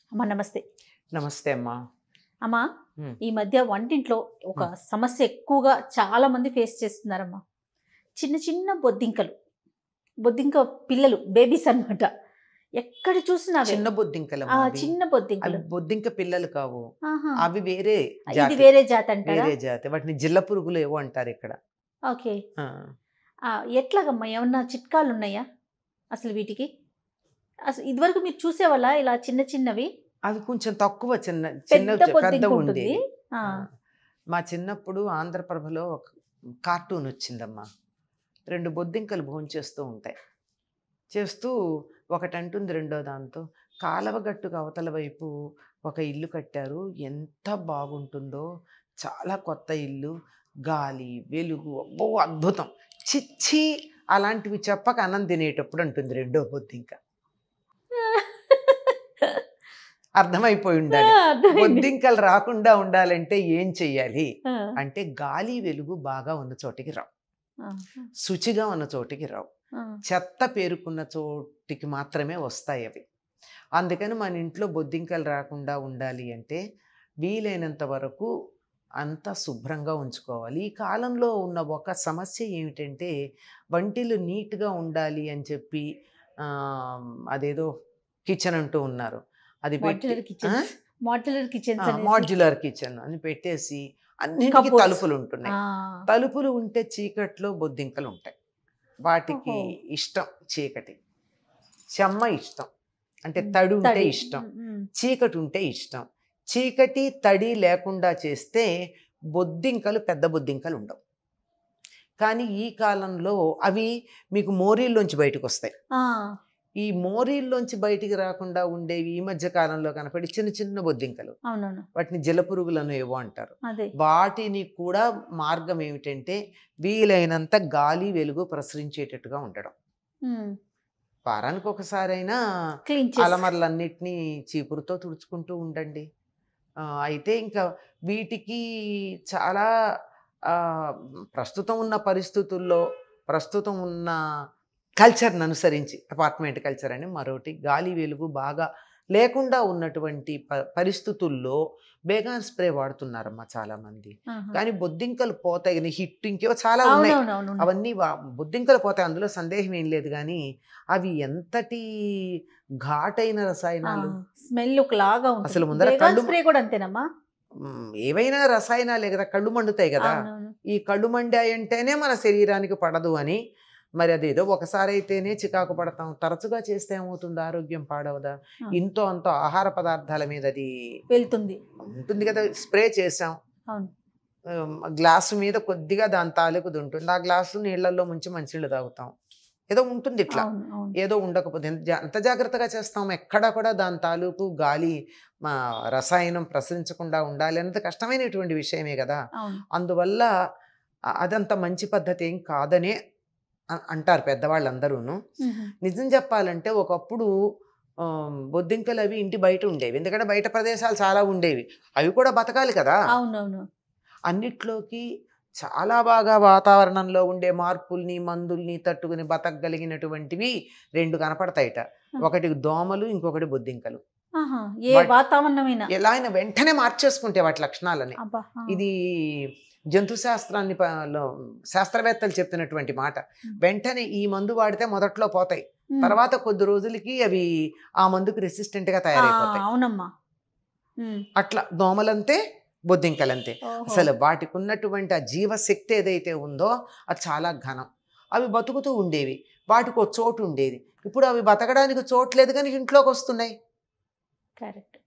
అమ్మా నమస్తే నమస్తే అమ్మా అమ్మా మ్మ్. ఈ మధ్య వంటింట్లో ఒక సమస్య ఎక్కువగా చాలా మంది ఫేస్ చేస్తున్నారమ్మా చిన్న చిన్న బొద్దింకలు బొద్దింక పిల్లలు బేబీస్ అన్నమాట ఎక్కడ చూసినా అవే. చిన్న బొద్దింకలు ఆ చిన్న అవి బొద్దింకలు బొద్దింక పిల్లలు కావు ఆహా. అవి వేరే ఇది జాతి. వేరే జాతి అంటారా వేరే జాతి వాటిని జిల్ల పురుగులు ఏవో అంటారు ఇక్కడ ఓకే ఆ. ఆ, ఎట్లాగమ్మా ఏమన్నా చిట్కాలు ఉన్నాయా అసలు వీటికి అసలు ఇదివరకు మీరు చూసేవాళ్ళ ఇలా చిన్న చిన్నవి అవి కొంచెం తక్కువ చిన్న చిన్న పెద్ద పెద్ద బొద్దింక ఉంటుంది ఉండేది ఆ, ఆ. మా చిన్నప్పుడు ఆంధ్రప్రభలో ఒక కార్టూన్ వచ్చిందమ్మా రెండు బొద్దింకలు భోంచేస్తూ ఉంటాయి చేస్తూ ఒకటి అంటుంది రెండో దాంతో కాలవగట్టుకు అవతల వైపు ఒక ఇల్లు కట్టారు ఎంత బాగుంటుందో చాలా కొత్త ఇల్లు గాలి వెలుగు అబ్బో అద్భుతం చిచ్చి అలాంటివి చెప్పక అన్నం తినేటప్పుడు అంటుంది రెండో బొద్దింక అర్థమైపోయి ఉండాలి అర్థమైంది. బొద్దింకలు రాకుండా ఉండాలంటే ఏం చెయ్యాలి ఆ, అంటే గాలి వెలుగు బాగా ఉన్న చోటికి రావు ఆ, శుచిగా ఉన్న చోటికి రావు ఆ. చెత్త పేరుకున్న చోటికి మాత్రమే వస్తాయి అవి అందుకని మన ఇంట్లో బొద్దింకలు రాకుండా ఉండాలి అంటే వీలైనంత వరకు అంతా శుభ్రంగా ఉంచుకోవాలి ఈ కాలంలో ఉన్న ఒక సమస్య ఏమిటంటే వంటిలు నీట్గా ఉండాలి అని చెప్పి ఆ, అదేదో కిచెన్ అంటూ ఉన్నారు అది మాడ్యులర్ కిచెన్స్ మాడ్యులర్ కిచెన్స్ అనేసి. మాడ్యులర్ కిచెన్ అని పెట్టేసి అన్నింటికి Cupboards. తలుపులు ఉంటున్నాయి ఆ, తలుపులు ఉంటే చీకట్లో బొద్దింకలు ఉంటాయి వాటికి ఓహో. ఇష్టం చీకటి చెమ్మ ఇష్టం అంటే ఉమ్, తడి ఉంటే తడి. ఇష్టం ఉమ్, చీకటి ఉంటే ఇష్టం చీకటి తడి లేకుండా చేస్తే బొద్దింకలు పెద్ద బొద్దింకలు ఉండవు కానీ ఈ కాలంలో అవి మీకు మోరీల్లోంచి బయటకు వస్తాయి ఆ, ఈ మోరీల్లోంచి బయటికి రాకుండా ఉండేవి ఈ మధ్య కాలంలో కనపడి చిన్న చిన్న బొద్దింకలు అవునవును వాటిని జలపురుగులను ఏవో అంటారు అదే వాటిని కూడా మార్గం ఏమిటంటే వీలైనంత గాలి వెలుగు ప్రసరించేటట్టుగా ఉండడం ఉమ్, వారానికి ఒకసారైనా క్లీన్ చేసి అలమర్లన్నిటినీ చీపురుతో తుడుచుకుంటూ ఉండండి ఆ, అయితే ఇంకా వీటికి చాలా ఆ, ప్రస్తుతం ఉన్న పరిస్థితుల్లో ప్రస్తుతం ఉన్న కల్చర్ని అనుసరించి అపార్ట్మెంట్ కల్చర్ అని మరొకటి గాలి వెలుగు బాగా లేకుండా ఉన్నటువంటి ప పరిస్థితుల్లో బేగాన్ స్ప్రే వాడుతున్నారమ్మా చాలా మంది ఆహా. కానీ బొద్దింకలు పోతాయి కానీ హిట్ ఇంకేవో చాలా ఉన్నాయి అవునవునవును అవన్నీ వా- బొద్దింకలు పోతాయి అందులో సందేహం ఏం లేదు కానీ అవి ఎంతటి ఘాటైన రసాయనాలు స్మెల్ ఒక లాగా ఉంటుంది అసలు ముందర Vegan కళ్ళు- స్ప్రే కూడా అంతేనమ్మా మ్, ఏవైనా రసాయనాలే కదా కళ్ళు మండుతాయి కదా అవునవును. ఈ కళ్ళు మండాయి అంటేనే మన శరీరానికి పడదు అని మరి అదేదో ఒకసారి అయితేనే చికాకు పడతాం తరచుగా చేస్తే ఏమవుతుంది ఆరోగ్యం పాడవదా ఆ. ఇంతో అంతో ఆహార పదార్థాల మీద అది వెళ్తుంది ఉంటుంది కదా స్ప్రే చేసాం అవును. ఉమ్, గ్లాసు మీద కొద్దిగా దాని తాలూకుది ఉంటుంది ఆ గ్లాసు నీళ్ళల్లో ముంచి మంచినీళ్ళు తాగుతాం ఏదో ఉంటుంది ఇట్లా అవును అవును ఏదో ఉండకపోతే ఎంత జా- ఎంత జాగ్రత్తగా చేస్తాం ఎక్కడ కూడా దాని తాలూకు గాలి మా రసాయనం ప్రసరించకుండా ఉండాలి అన్నది కష్టమైనటువంటి విషయమే కదా అవును అందువల్ల అ- అదంత మంచి పద్ధతి ఏం కాదనే అ- అంటారు పెద్దవాళ్ళందరూను మ్మ్. నిజం చెప్పాలంటే ఒకప్పుడు ఆమ్, బొద్దింకలు అవి ఇంటి బయట ఉండేవి ఎందుకంటే బయట ప్రదేశాలు చాలా ఉండేవి అవి కూడా బతకాలి కదా అవునవును అన్నిట్లోకి చాలా బాగా వాతావరణంలో ఉండే మార్పుల్ని మందుల్ని తట్టుకుని బతకగలిగినటువంటివి రెండు కనపడతాయిట ఒకటి దోమలు ఇంకొకటి బొద్దింకలు ఆహా. ఏ వాట్- వాతావరణమైనా ఎలా అయినా వెంటనే మార్చేసుకుంటే వాటి లక్షణాలని అబ్బా ఆ. ఇది జంతు శాస్త్రాన్ని ప- లో శాస్త్రవేత్తలు చెప్తున్నటువంటి మాట మ్మ్. వెంటనే ఈ మందు వాడితే మొదట్లో పోతాయి మ్మ్. తర్వాత కొద్ది రోజులకి అవి ఆ మందుకు రెసిస్టెంట్ గా ఆ, తయారైపోతాయి అవునమ్మా మ్మ్. అట్లా దోమలంతే బొద్దింకలంతే ఓహో. అసలు వాటికి ఉన్నటువంటి ఆ జీవశక్తి ఏదైతే ఉందో అది చాలా ఘనం అవి బతుకుతూ ఉండేవి వాటికి ఒక చోటు ఉండేది ఇప్పుడు అవి బతకడానికి చోటు లేదు కానీ ఇంట్లోకి వస్తున్నాయి కరెక్ట్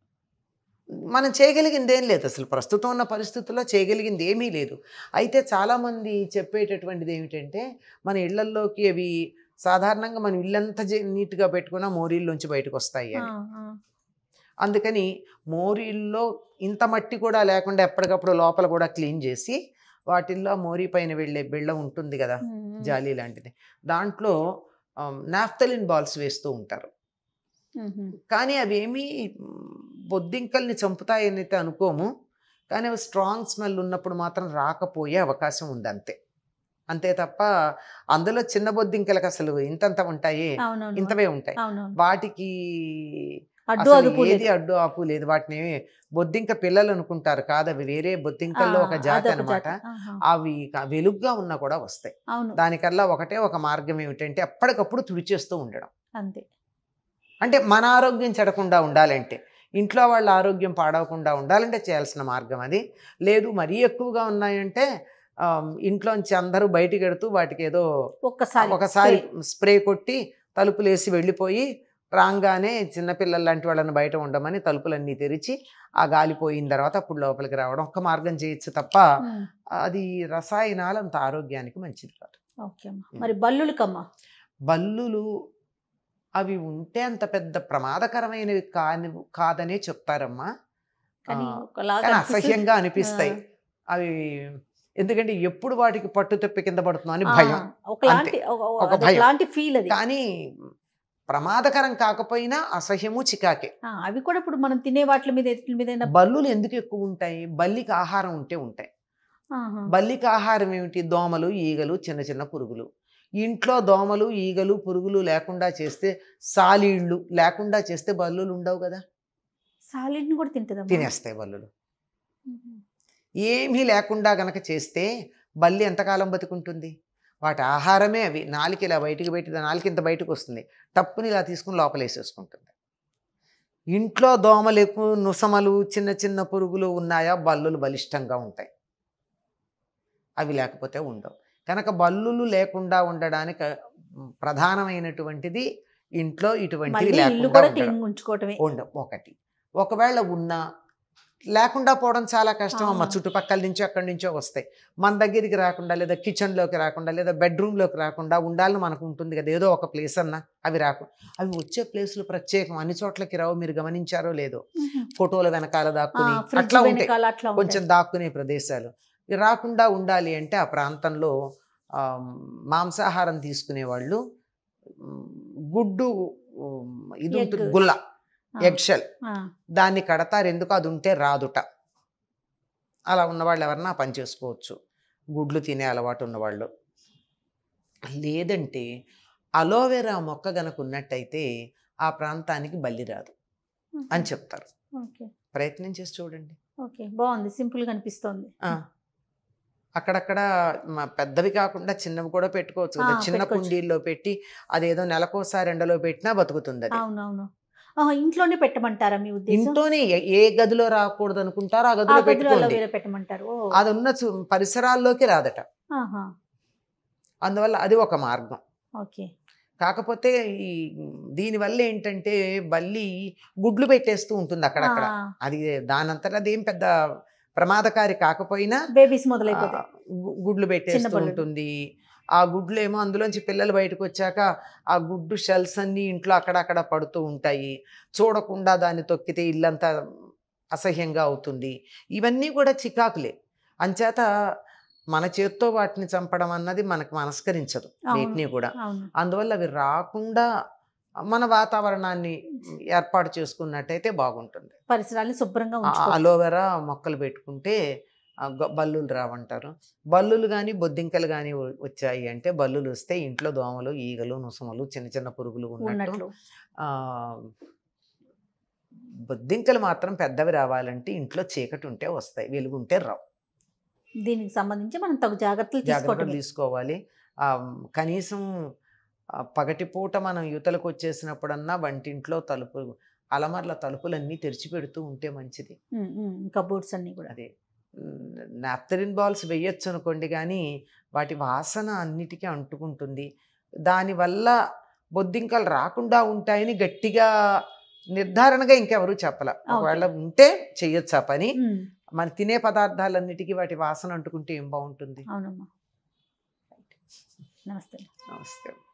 మనం చేయగలిగింది ఏం లేదు అసలు ప్రస్తుతం ఉన్న పరిస్థితుల్లో చేయగలిగింది ఏమీ లేదు అయితే చాలామంది చెప్పేటటువంటిది ఏమిటంటే మన ఇళ్లల్లోకి అవి సాధారణంగా మనం ఇల్లంతా జే- నీట్గా పెట్టుకున్న మోరీల్లోంచి బయటకు వస్తాయి ఆ, అని ఆ. అందుకని మోరీల్లో ఇంత మట్టి కూడా లేకుండా ఎప్పటికప్పుడు లోపల కూడా క్లీన్ చేసి వాటిల్లో ఆ మోరీ పైన వెళ్ళే బిళ్ళ ఉంటుంది కదా మ్మ్. జాలీ లాంటిది దాంట్లో నాఫ్తలిన్ బాల్స్ వేస్తూ ఉంటారు మ్మ్. కానీ అవి ఏమీ బొద్దింకల్ని చంపుతాయని అయితే అనుకోము కానీ అవి స్ట్రాంగ్ స్మెల్ ఉన్నప్పుడు మాత్రం రాకపోయే అవకాశం ఉంది అంతే అంతే తప్ప అందులో చిన్న బొద్దింకలకు అసలు ఇంతంత ఉంటాయి అవునవును ఇంతవే ఉంటాయి అవునవును వాటికి అడ్డు అసలు అదుపు ఏది అడ్డు ఆపు లేదు వాటిని బొద్దింక పిల్లలు అనుకుంటారు కాదు అవి వేరే బొద్దింకల్లో ఒక జాతి అన్నమాట అవి క- వెలుగ్గా ఉన్నా కూడా వస్తాయి అవును దానికల్లా ఒకటే ఒక మార్గం ఏమిటంటే ఎప్పటికప్పుడు తుడిచేస్తూ ఉండడం అంతే అంటే మన ఆరోగ్యం చెడకుండా ఉండాలంటే ఇంట్లో వాళ్ళ ఆరోగ్యం పాడవకుండా ఉండాలంటే చేయాల్సిన మార్గం అది లేదు మరీ ఎక్కువగా ఉన్నాయంటే ఆమ్, ఇంట్లోంచి అందరూ బయటికి ఎడుతూ వాటికి ఏదో ఒక్కసారి ఒకసారి spray. స్ప్రే కొట్టి తలుపులు వేసి వెళ్ళిపోయి రాగానే చిన్నపిల్లల లాంటి వాళ్ళని బయట ఉండమని తలుపులన్నీ తెరిచి ఆ గాలి పోయిన తర్వాత అప్పుడు లోపలికి రావడం ఒక్క మార్గం చేయొచ్చు తప్ప ఉమ్, అది రసాయనాలు అంత ఆరోగ్యానికి మంచిది కాదు ఓకే అమ్మా మరి బల్లులకమ్మా బల్లులు అవి ఉంటే అంత పెద్ద ప్రమాదకరమైనవి కాని కాదనే చెప్తారమ్మా కానీ ఆ, ఒకలాగా కానీ అనిపిస్తుంది. అసహ్యంగా అనిపిస్తాయి అవి ఎందుకంటే ఎప్పుడు వాటికి పట్టు తెప్పి కింద పడుతుందో అని ఆ, భయం ఒకలాంటి ఒక- ఒక అది భయం. ఒకలాంటి ఫీల్ అది కానీ ప్రమాదకరం కాకపోయినా అసహ్యము చికాకే ఆ, అవి కూడా ఇప్పుడు మనం తినే వాటి మీద ఎట్ల మీద బల్లులు ఎందుకు ఎక్కువ ఉంటాయి బల్లికి ఆహారం ఉంటే ఉంటాయి బల్లికి ఆహారం ఏమిటి దోమలు ఈగలు చిన్న చిన్న పురుగులు ఇంట్లో దోమలు ఈగలు పురుగులు లేకుండా చేస్తే సాలీళ్ళు లేకుండా చేస్తే బల్లులు ఉండవు కదా సాలిడ్ ని కూడా తింటదమ్మా తినేస్తాయి బల్లులు ఏమీ లేకుండా గనక చేస్తే బల్లి ఎంతకాలం బతుకుంటుంది వాటి ఆహారమే అవి నాలుక ఇలా బయటికి పెట్టి నాలుక ఇంత బయటకు వస్తుంది టప్పుని ఇలా తీసుకుని లోపలేసేసుకుంటుంది ఇంట్లో దోమలు ఎక్కువ నుసమలు చిన్న చిన్న పురుగులు ఉన్నాయా బల్లులు బలిష్టంగా ఉంటాయి అవి లేకపోతే ఉండవు కనుక బల్లులు లేకుండా ఉండడానికి ఉమ్, ప్రధానమైనటువంటిది ఇంట్లో ఇటువంటివి మళ్ళీ ఇల్లు లేకుండా కూడా ఉండడం. క్లీన్ ఉంచుకోవటమే ఉండవు ఒకటి ఒకవేళ ఉన్నా లేకుండా పోవడం చాలా కష్టం అమ్మ ఆ. చుట్టుపక్కల నుంచో అక్కడి నుంచో వస్తాయి మన దగ్గరికి రాకుండా లేదా కిచెన్లోకి రాకుండా లేదా బెడ్రూమ్లోకి రాకుండా ఉండాలని మనకు ఉంటుంది కదా ఏదో ఒక ప్లేస్ అన్నా అవి రాకుండా అవి వచ్చే ప్లేసులు ప్రత్యేకం అన్ని చోట్లకి రావు మీరు గమనించారో లేదో ఫోటోల వెనకాల దాక్కుని ఫ్రిడ్జ్ అట్లా ఉంటాయి వెనకాల అట్లా కొంచెం దాక్కునే ప్రదేశాలు ఇవి రాకుండా ఉండాలి అంటే ఆ ప్రాంతంలో ఆ, మాంసాహారం తీసుకునే వాళ్ళు ఉమ్, గుడ్డు ఉమ్, ఇది Egg. ఉంటుంది గుల్ల ఎగ్ షెల్ దాన్ని కడతారు ఎందుకు అది ఉంటే రాదుట అలా ఉన్నవాళ్ళు ఎవరన్నా పని చేసుకోవచ్చు గుడ్లు తినే అలవాటు ఉన్నవాళ్ళు లేదంటే అలోవెరా మొక్క గనక ఉన్నట్టయితే ఆ ప్రాంతానికి బల్లి రాదు అని చెప్తారు ఓకే ప్రయత్నం చేసి చూడండి ఓకే బాగుంది సింపుల్ గా అనిపిస్తోంది ఆ. అక్కడక్కడ మ- పెద్దవి కాకుండా చిన్నవి కూడా పెట్టుకోవచ్చు కదా ఆ, చిన్న పెట్టుకోవచ్చు. కుండీల్లో పెట్టి అదేదో నెలకోసారి ఎండలో పెట్టినా బతుకుతుంది అది అవునవును ఆహా, ఇంట్లోనే పెట్టమంటారా మీ ఉద్దేశం ఇంట్లోనే ఏ- ఏ గదిలో రాకూడదు అనుకుంటారో ఆ ఆ గదిలో గదిలో పెట్టుకోండి అలోవేరా పెట్టమంటారు ఓ, అది ఉన్న చు- పరిసరాల్లోకి రాదట ఆహా, అందువల్ల అది ఒక మార్గం ఓకే కాకపోతే ఈ దీనివల్ల ఏంటంటే బల్లి గుడ్లు పెట్టేస్తూ ఉంటుంది అక్కడక్కడ అది దానంతటా అదేం పెద్ద ప్రమాదకారి కాకపోయినా బేబీస్ మొదలైపోతాయి ఆ, గు- గుడ్లు పెట్టేస్తూ బల్లులు. ఉంటుంది ఆ గుడ్లు ఏమో అందులోంచి పిల్లలు బయటకు వచ్చాక ఆ గుడ్డు షెల్స్ అన్ని ఇంట్లో అక్కడక్కడ పడుతూ ఉంటాయి చూడకుండా దాన్ని తొక్కితే ఇల్లంతా అసహ్యంగా అవుతుంది ఇవన్నీ కూడా చికాకులే అంచేత మన చేత్తో వాటిని చంపడం అన్నది మనకు మనస్కరించదు అవును. వీటిని కూడా అవును అందువల్ల అవి రాకుండా మన వాతావరణాన్ని ఏర్పాటు చేసుకున్నట్టయితే బాగుంటుంది పరిసరాల్ని శుభ్రంగా ఆ ఉంచుకో అలోవెరా మొక్కలు పెట్టుకుంటే ఆ గ- బల్లులు రావంటారు బల్లులు కానీ బొద్దింకలు కానీ వచ్చాయి అంటే బల్లులు వస్తే ఇంట్లో దోమలు ఈగలు నుసమలు చిన్న చిన్న పురుగులు ఉన్నట్టు ఉన్నట్లు ఆ, బొద్దింకలు మాత్రం పెద్దవి రావాలంటే ఇంట్లో చీకటి ఉంటే వస్తాయి వెలుగుంటే రావు దీనికి సంబంధించి మనం తగు జాగ్రత్తలు జాగ్రత్తలు తీసుకోవటం తీసుకోవాలి ఆ, కనీసం ఆ, పగటిపూట మనం యువతలకు వచ్చేసినప్పుడన్నా వంటింట్లో తలుపు అలమర్ల తలుపులన్నీ తెరిచిపెడుతూ ఉంటే మంచిది కబోర్డ్స్ అన్ని కూడా అదే నాప్తరిన్ బాల్స్ వేయొచ్చు అనుకోండి కానీ వాటి వాసన అన్నిటికీ అంటుకుంటుంది దానివల్ల బొద్దింకలు రాకుండా ఉంటాయని గట్టిగా నిర్ధారణగా ఇంకెవరూ చెప్పల ఒకవేళ ఉంటే చెయ్యొచ్చు ఆ పని ఉమ్, మన తినే పదార్థాలన్నిటికీ వాటి వాసన అంటుకుంటే ఏం బాగుంటుంది అవునమ్మా నమస్తే నమస్తే